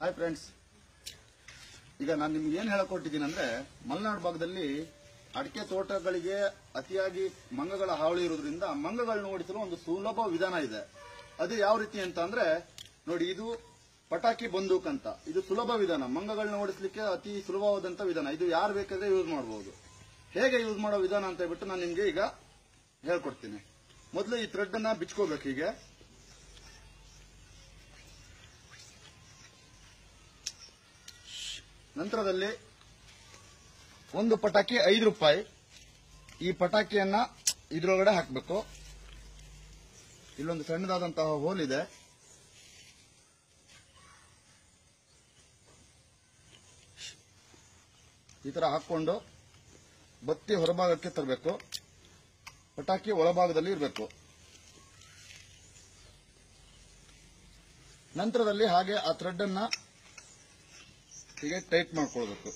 hi friends ಈಗ ನಾನು ನಿಮ್ಗೆ ಏನ್ ಹೇಳಕೊಟ್ಟಿದ್ದೀನಿ ಅಂದ್ರೆ ಮಲೆನಾಡು ಭಾಗದಲ್ಲಿ ಅಡಿಕೆ ತೋಟಗಳಿಗೆ ಅತಿಯಾಗಿ ಮಂಗಗಳ ಹಾವಳಿ ಇರೋದ್ರಿಂದ ಮಂಗಗಳನ್ನ ಓಡಿಸಲು ಒಂದು ಸುಲಭ ವಿಧಾನ ಇದೆ ಅದು ಯಾವ ರೀತಿ ಅಂತ ಅಂದ್ರೆ ನೋಡಿ ಇದು ಪಟಾಕಿ ಬಂದೂಕ್ ಅಂತ ಇದು ಸುಲಭ ವಿಧಾನ ಮಂಗಗಳನ್ನ ಓಡಿಸ್ಲಿಕ್ಕೆ ಅತಿ ಸುಲಭವಾದಂತ ವಿಧಾನ ಇದು ಯಾರು ಬೇಕಾದ್ರೆ ಯೂಸ್ ಮಾಡಬಹುದು ಹೇಗೆ ಯೂಸ್ ಮಾಡೋ ವಿಧಾನ ಅಂತ ಹೇಳ್ಬಿಟ್ಟು ನಾನು ನಿಮ್ಗೆ ಈಗ ಹೇಳ್ಕೊಡ್ತೀನಿ ಮೊದಲು ಈ ಥ್ರೆಡ್ ಅನ್ನ ಬಿಚ್ಕೋಬೇಕು ಹೀಗೆ ನಂತರದಲ್ಲಿ ಒಂದು ಪಟಾಕಿ ಐದು ರೂಪಾಯಿ ಈ ಪಟಾಕಿಯನ್ನ ಇದ್ರೊಳಗಡೆ ಹಾಕಬೇಕು ಇಲ್ಲೊಂದು ಸಣ್ಣದಾದಂತಹ ಹೋಲ್ ಇದೆ ಈ ತರ ಹಾಕೊಂಡು ಬತ್ತಿ ಹೊರಭಾಗಕ್ಕೆ ತರಬೇಕು ಪಟಾಕಿ ಒಳಭಾಗದಲ್ಲಿ ಇರಬೇಕು ನಂತರದಲ್ಲಿ ಹಾಗೆ ಆ ಥ್ರೆಡ್ ಅನ್ನ ಹೀಗೆ ಟೈಟ್ ಮಾಡ್ಕೊಳ್ಬೇಕು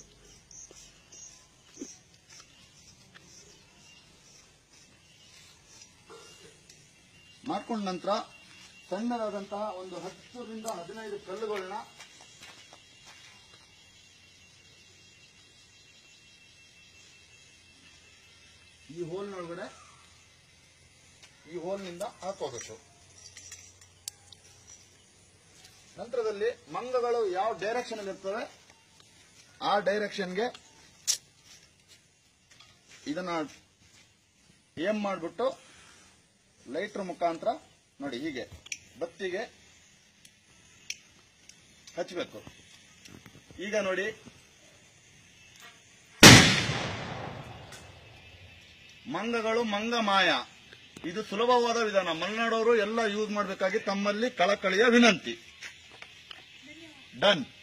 ಮಾಡ್ಕೊಂಡ ನಂತರ ಸಣ್ಣದಾದಂತಹ ಒಂದು ಹತ್ತರಿಂದ ಹದಿನೈದು ಕಲ್ಲುಗಳನ್ನ ಈ ಹೋಲ್ನೊಳಗಡೆ ಈ ಹೋಲ್ನಿಂದ ಹಾಕೋಬೇಕು ನಂತರದಲ್ಲಿ ಮಂಗಗಳು ಯಾವ ಡೈರೆಕ್ಷನ್ ಇರ್ತವೆ ಆ ಡೈರೆಕ್ಷನ್ಗೆ ಇದನ್ನ ಏಮ್ ಮಾಡಿಬಿಟ್ಟು ಲೈಟ್ರ್ ಮುಖಾಂತರ ನೋಡಿ ಹೀಗೆ ಬತ್ತಿಗೆ ಹಚ್ಚಬೇಕು ಈಗ ನೋಡಿ ಮಂಗಗಳು ಮಂಗ ಮಾಯ ಇದು ಸುಲಭವಾದ ವಿಧಾನ ಮಲೆನಾಡವರು ಎಲ್ಲ ಯೂಸ್ ಮಾಡಬೇಕಾಗಿ ತಮ್ಮಲ್ಲಿ ಕಳಕಳಿಯ ವಿನಂತಿ ಡನ್